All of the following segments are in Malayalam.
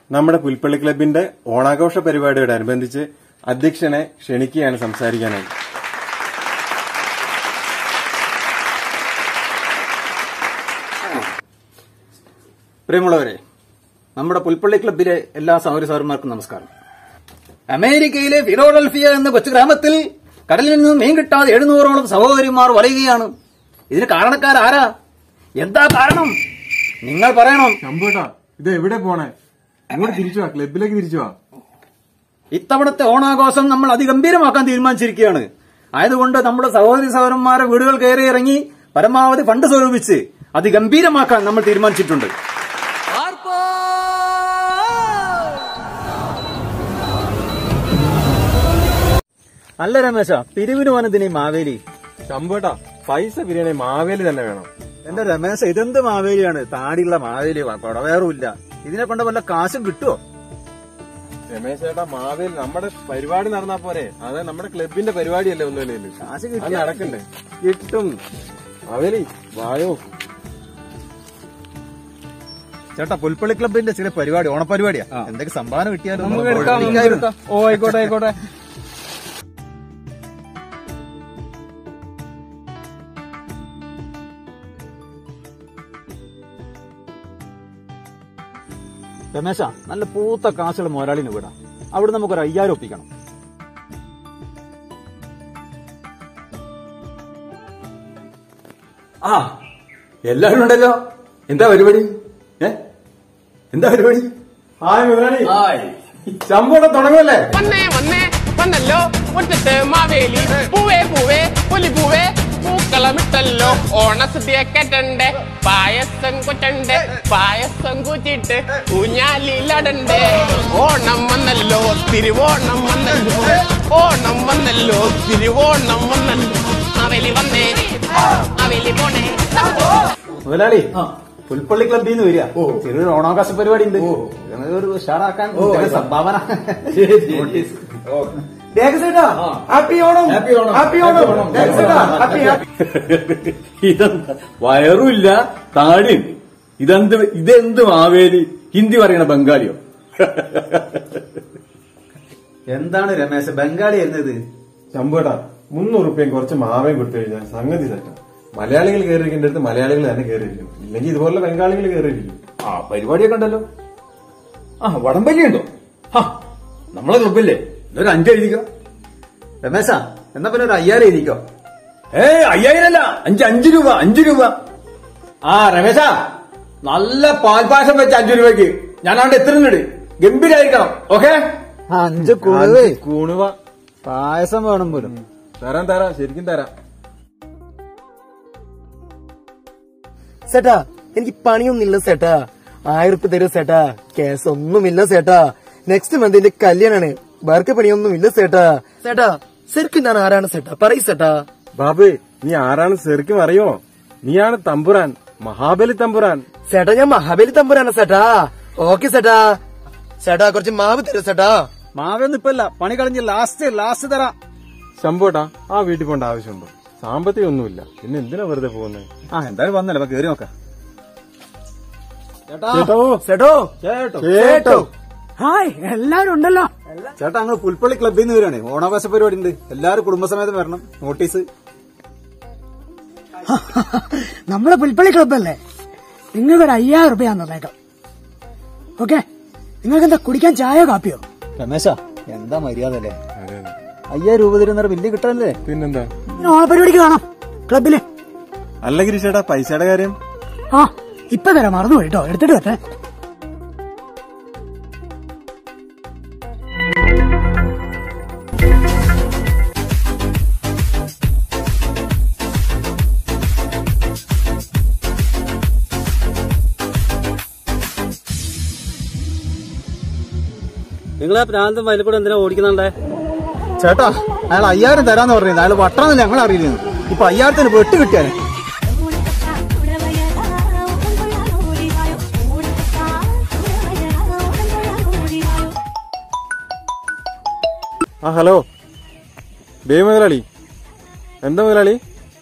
നമ്മുടെ പുൽപ്പള്ളി ക്ലബിന്റെ ഓണാഘോഷ പരിപാടിയോടനുബന്ധിച്ച് അധ്യക്ഷനെ ക്ഷണിക്കുകയാണ് സംസാരിക്കാനായി പ്രിയമുള്ളവരെ നമ്മുടെ പുൽപ്പള്ളി ക്ലബിലെ എല്ലാ സൗര സാറന്മാർക്കും നമസ്കാരം അമേരിക്കയിലെ ഫിലോഡൽഫിയ എന്ന കൊച്ചു ഗ്രാമത്തിൽ കടലിൽ നിന്നും മീൻ കിട്ടാതെ എഴുന്നൂറോളം സഹോദരിമാർ വലയുകയാണ് ഇതിന് കാരണക്കാരാരാ എന്താ കാരണം നിങ്ങൾ പറയണം ശമ്പേട്ടാ ഇത് എവിടെ പോണേ അങ്ങോട്ട് തിരിച്ചു വാ ക്ലബിലേക്ക് തിരിച്ചു വാ ഇത്തവണത്തെ ഓണാഘോഷം നമ്മൾ അതിഗംഭീരമാക്കാൻ തീരുമാനിച്ചിരിക്കുകയാണ് ആയതുകൊണ്ട് നമ്മുടെ സഹോദരി സഹോദരന്മാരെ വീടുകൾ കയറി ഇറങ്ങി പരമാവധി ഫണ്ട് സ്വരൂപിച്ച് അതിഗംഭീരമാക്കാൻ നമ്മൾ തീരുമാനിച്ചിട്ടുണ്ട് അല്ല രമേശ പിരിവിന് വന്നതിന് മാവേലി ശമ്പേട്ടാ പൈസ ബിരിയാണി മാവേലി തന്നെ വേണം എന്റെ രമേശ ഇതെന്ത് മാവേലിയാണ് താടിയുള്ള മാവേലി കൊടവേറുമില്ല ഇതിനെ കൊണ്ട് വല്ല കാശും കിട്ടുമോ രമേശ് ചേട്ടാ മാവേലി നമ്മുടെ പരിപാടി നടന്നാ പോരെ അത് നമ്മുടെ ക്ലബിന്റെ പരിപാടിയല്ലേ ഒന്നുമില്ല കാശ് അത് കിട്ടിയാ നടക്കണ്ടേ കിട്ടും മാവേലി വായോ ചേട്ടാ പുൽപ്പള്ളി ക്ലബിന്റെ ചില പരിപാടി ഓണപരിപാടിയാ എന്തൊക്കെ സംഭാവന കിട്ടിയാലും നമുക്ക് എടുക്കാം നമുക്ക് എടുക്കാം ഓ ആയിക്കോട്ടെ ആയിക്കോട്ടെ രമേശ നല്ല പൂത്ത കാശുള്ള മോരാളിന് വിടാം അവിടെ നമുക്കൊരു അയ്യായിരം ഒപ്പിക്കണം ആ എല്ലാവരും ഉണ്ടല്ലോ എന്താ പരിപാടി ഏ എന്താ പരിപാടി ഹായ് മുതലാളി ഹായ് ശമ്പൂടെ തുടങ്ങുമല്ലേ വന്നേ വന്നേ വന്നല്ലോ മുറ്റത്ത് മാവേലി പൂവേ പൂവേ പുലി പൂവേ പൂക്കളമിട്ടല്ലോ ഓണസദ്യ കെട്ടണ്ടേ പായസം കുറ്റണ്ടേ പായസം കുറ്റിട്ട് ഊഞ്ഞാലിലടണ്ടേ ഓണം വന്നല്ലോ തിരുവോണം വന്നല്ലോ ഓണം വന്നല്ലോ തിരുവോണം വന്നല്ലോ മാവേലി വന്നേ മാവേലി പോണേ മുതലാളി പുൽപ്പള്ളി ക്ലബിൽ നിന്ന് വരിക ചെറിയൊരു ഓണാവകാശ പരിപാടി ഉണ്ട് ഒരു ഉഷാറാക്കാൻ എന്തെങ്കിലും സംഭാവന notice. Happy Onam happy Onam happy Onam happy ഇതെന്താ വയറുമില്ല താടിയും ഇതെന്ത് ഇതെന്ത് മാവേലി ഹിന്ദി പറയണ ബംഗാളിയോ എന്താണ് രമേശ് ബംഗാളി എന്നത് ശമ്പേട്ടാ മുന്നൂറ് റുപ്യം കുറച്ച് മാവേം കൊടുത്തു കഴിഞ്ഞാൽ സംഗതി തെറ്റാ മലയാളികൾ കയറിയിരിക്കേണ്ട അടുത്ത് മലയാളികൾ തന്നെ കയറിയിരിക്കും ഇല്ലെങ്കിൽ ഇതുപോലെ ബംഗാളികൾ കയറിയിരിക്കും ആ പരിപാടിയൊക്കെ ഉണ്ടല്ലോ ആ വടംവലി ഉണ്ടോ ആ നമ്മളെ ക്ലബില്ലേ ഇതൊരു അഞ്ച് എഴുതിക്കോ രമേശ എന്നാ പിന്നെ ഒരു അയ്യായിരം ഇരിക്കോ ഏ അയ്യായിരം അല്ല അഞ്ച് അഞ്ച് രൂപ അഞ്ച് രൂപ ആ രമേശ നല്ല പാൽപായസം വെച്ച അഞ്ചു രൂപയ്ക്ക് ഞാൻ അവിടെ എത്തുന്നുണ്ട് ഗംഭീരായിരിക്കണം ഓക്കെ അഞ്ച് കുണുവേ കൂണുവ പായസം വേണം പോലും തരാം തരാം ശരിക്കും തരാം സേട്ടാ എനിക്ക് പണിയൊന്നുമില്ല സേട്ടാ ആയിരം ഉറുപ്പ് തരും സേട്ടാ കേസ് ഒന്നുമില്ല സേട്ടാ നെക്സ്റ്റ് മന്ത് എന്റെ കല്യാണാണ് വേർക്ക് പണിയൊന്നുമില്ല സേട്ടാ സേട്ടാ ശരിക്കും ഞാൻ ആരാണ് സേട്ടാ പറയ് സേട്ടാ ബാബു നീ ആരാണ് ശരിക്കും അറിയോ നീയാണ് തമ്പുരാൻ മഹാബലി തമ്പുരാൻ സേട്ടാ ഞാൻ മഹാബലി തമ്പുരാണ് സേട്ടാ ഓക്കെ സേട്ടാ സേട്ടാ കുറച്ച് മാവ് തരും സേട്ടാ മാവൊന്നും ഇപ്പല്ല പണി കളഞ്ഞ് ലാസ്റ്റ് ലാസ്റ്റ് തരാം ശമ്പോട്ടാ ആ വീട്ടിൽ പോകേണ്ട ആവശ്യമുണ്ടോ സാമ്പത്തികം ഒന്നുമില്ല പിന്നെ എന്തിനാ വെറുതെ പോകുന്നത് ആ എന്തായാലും വന്നല്ലോ അപ്പൊ കേറി നോക്കാം ചേട്ടോ സേട്ടോ ചേട്ടോ ചേട്ടോ ഹായ് എല്ലാരും ഉണ്ടല്ലോ ചേട്ടാ അങ്ങ് പുൽപ്പള്ളി ക്ലബിൽ നിന്ന് വരികയാണ് ഓണാവകാശ പരിപാടി ഉണ്ട് എല്ലാവരും കുടുംബസമേതം വരണം നോട്ടീസ് നമ്മളെ പുൽപ്പള്ളി ക്ലബ് അല്ലേ നിങ്ങൾക്ക് ഒരു അയ്യായിരം റുപ്യ ഞാൻ തന്നേക്കാം ഓക്കെ നിങ്ങൾക്ക് എന്താ കുടിക്കാൻ ചായയോ കാപ്പിയോ രമേശ എന്താ മര്യാദ അല്ലേ അയ്യായിരം രൂപ തരുന്ന വലിയ കിട്ടാനല്ലേ പിന്നെന്താ ഇനി ഓണപരിപാടിക്ക് കാണാം ക്ലബില് അല്ല ഗിരിശേട്ടാ പൈസയുടെ കാര്യം ആ ഇപ്പൊ തരാം മറന്നുപോയി കേട്ടോ എടുത്തിട്ട് വരട്ടെ നിങ്ങളെ പ്രാന്തം വയലിക്കൂടെ എന്തിനാ ഓടിക്കുന്നുണ്ടേ ചേട്ടാ അയാൾ അയ്യായിരം തരാന്ന് പറഞ്ഞത് അയാൾ വട്ടണമെന്ന് ഞങ്ങൾ അറിയില്ല ഇപ്പൊ അയ്യായിരത്തിന് വെട്ട് കിട്ടിയാനെ ആ ഹലോ ദേ മുതലാളി എന്താ മുതലാളി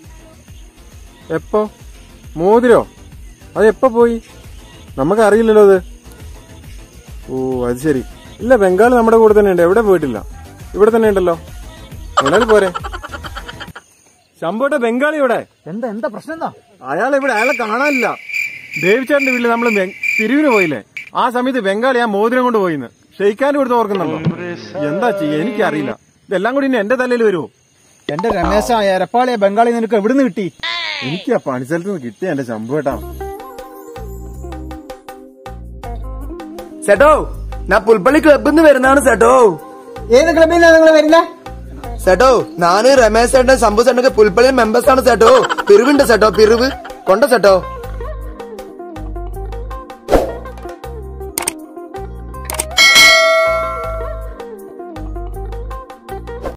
എപ്പോ മോതിരോ അത് എപ്പോ പോയി നമുക്ക് അറിയില്ലല്ലോ അത് ഓ അത് ശരി ഇല്ല ബംഗാൾ നമ്മുടെ കൂടെ തന്നെ ഉണ്ട് എവിടെ പോയിട്ടില്ല ഇവിടെ തന്നെ ഉണ്ടല്ലോ അങ്ങനെ പോരെ ശമ്പോട്ടെ ബംഗാളി ഇവിടെ എന്താ എന്താ പ്രശ്നം എന്താ അയാൾ ഇവിടെ അയാളെ കാണാനില്ല ദേവിച്ചേട്ടന്റെ വീട്ടിൽ നമ്മൾ പിരിവിന് പോയില്ലേ ആ സമയത്ത് ബംഗാളി ആ മോതിരം കൊണ്ട് പോയിന്ന് ഷെയ്ക്കാൻ കൊടുത്ത് ഓർക്കുന്നുണ്ടോ എന്താ ചെയ്യ എനിക്കറിയില്ല ഇതെല്ലാം കൂടി ഇനി എന്റെ തലയിൽ വരുമോ എന്റെ രമേശ എരപ്പാളിയെ ബംഗാളി നിനക്ക് എവിടുന്ന് കിട്ടി എനിക്ക് ആ പണിസ്ഥലത്ത് നിന്ന് കിട്ടിയ എന്റെ ശമ്പുവേട്ടാ ചേട്ടോ ഞാൻ പുൽപ്പള്ളി ക്ലബിൽ നിന്ന് വരുന്നതാണ് ചേട്ടോ ഏത് ക്ലബിൽ നിന്നാണ് നിങ്ങൾ വരുന്നേ ചേട്ടോ ഞാന് രമേശ് ചേട്ടൻ ശംഭു ചേട്ടനൊക്കെ പുൽപ്പള്ളി മെമ്പേഴ്സ് ആണ് ചേട്ടോ പിരിവുണ്ട് ചേട്ടോ പിരിവ് കൊണ്ട ചേട്ടോ